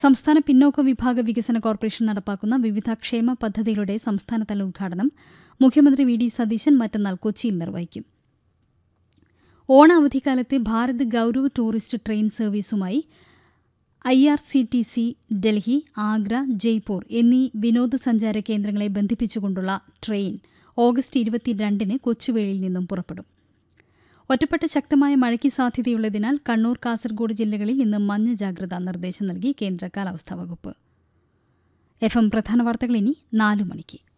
സംസ്ഥാന പിന്നോക്ക വിഭാഗ വികസന കോർപ്പറേഷൻ നടപ്പാക്കുന്ന വിവിധ ക്ഷേമ പദ്ധതികളുടെ സംസ്ഥാനതല ഉദ്ഘാടനം മുഖ്യമന്ത്രി വി ഡി സതീശൻ മറ്റന്നാൾ കൊച്ചിയിൽ നിർവഹിക്കും ഓണ അവധിക്കാലത്ത് ഭാരത് ഗൌരവ് ടൂറിസ്റ്റ് ട്രെയിൻ സർവീസുമായി I R C T C Delhi Agra Jaipur എന്നീ വിനോദസഞ്ചാര കേന്ദ്രങ്ങളെ ബന്ധിപ്പിച്ചുകൊണ്ടുള്ള ട്രെയിൻ ഓഗസ്റ്റ് ഇരുപത്തിരണ്ടിന് കൊച്ചുവേളിയിൽ നിന്നും പുറപ്പെടും ഒറ്റപ്പെട്ട ശക്തമായ മഴയ്ക്ക് സാധ്യതയുള്ളതിനാൽ കണ്ണൂർ കാസർഗോഡ് ജില്ലകളിൽ ഇന്ന് മഞ്ഞ ജാഗ്രതാ നിർദ്ദേശം നൽകി കേന്ദ്ര കാലാവസ്ഥാ വകുപ്പ് എഫ് എം പ്രധാന വാർത്തകൾ ഇനി നാലു മണിക്ക്